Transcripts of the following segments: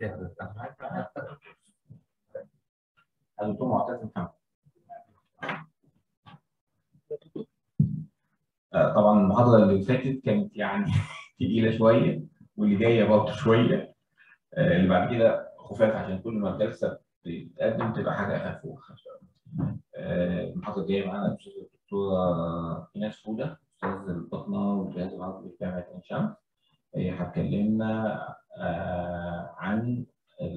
الدكتور معتز محمد آه، طبعا المحاضرة اللي فاتت كانت يعني تقيلة شوية واللي جاية برضه شوية آه، اللي بعد كده خفاف عشان كل ما الجلسة بتتقدم تبقى حاجة أخف وأخف آه، المحاضرة الجاية معانا الأستاذة الدكتورة إيناس فودة أستاذ البطنة والجهاز العصبي في جامعة عين شمس هي هتكلمنا آه، عن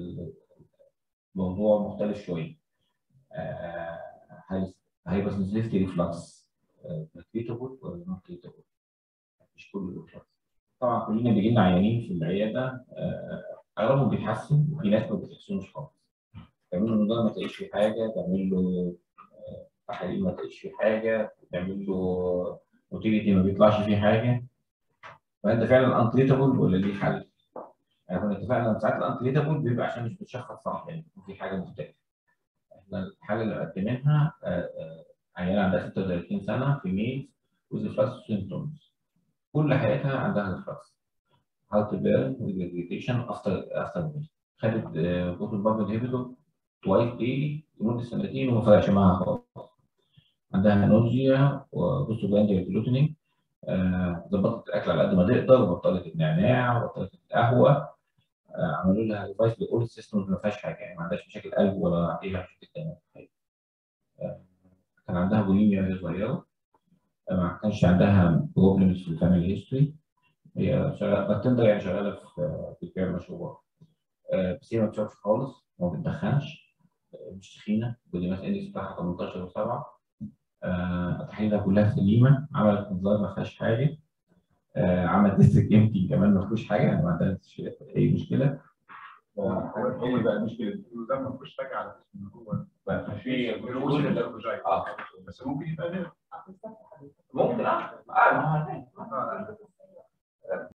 الموضوع مختلف شوية آه، هل هيبقى سنسيتيفيتي ريفلكس تريتابل ولا نون تريتابل مش كل الريفلكس طبعا كلنا بيجي لنا عيانين في العيادة آه، أغلبهم بيتحسن وفي ناس ما بتحسنش خالص تعمل له نظام ما تلاقيش فيه حاجة تعمل له تحاليل ما تلاقيش فيه حاجة تعمل له موتيليتي ما بيطلعش فيه حاجة فانت فعلا انتريتابل ولا ليه حل؟ يعني كنا اتفقنا ان ساعات الانتريتابل بيبقى عشان مش بتشخص صح يعني في حاجه مختلفه. احنا الحاله اللي مقدمينها عيانه عندها 36 سنه في ميل وذ فلاس سيمتومز كل حياتها عندها ريفلكس هاو تو بيرن وذ ريجريتيشن افتر افتر ميل خدت بوتل باب انهبيتور توايس ديلي لمده سنتين وما فرقش معاها خالص. عندها نوزيا وبوستو جلانديا جلوتينينج ظبطت الاكل على قد ما تقدر وبطلت النعناع وبطلت القهوه آه عملوا لها ريفايس لاول سيستم ما فيهاش حاجه يعني ما عندهاش مشاكل قلب ولا اي مشاكل ثانيه آه كان عندها بوليميا وهي صغيره آه ما كانش عندها بروبلمز في الفاميلي هيستوري هي شغاله بارتندر يعني شغاله في في بيع مشروبات بس هي ما بتشربش خالص وما بتدخنش مش تخينه بودي ماس اندكس بتاعها 18 و7 آه، تحاليلها كلها سليمه عملت منظار ما فيهاش حاجه آه، عملت ديستريك امتي كمان ما فيهوش حاجه يعني ما عندهاش اي مشكله هو بقى المشكله ده ما فيهوش حاجه على اساس ان هو بقى في اه بس ممكن يبقى غير ممكن اه اه ما هو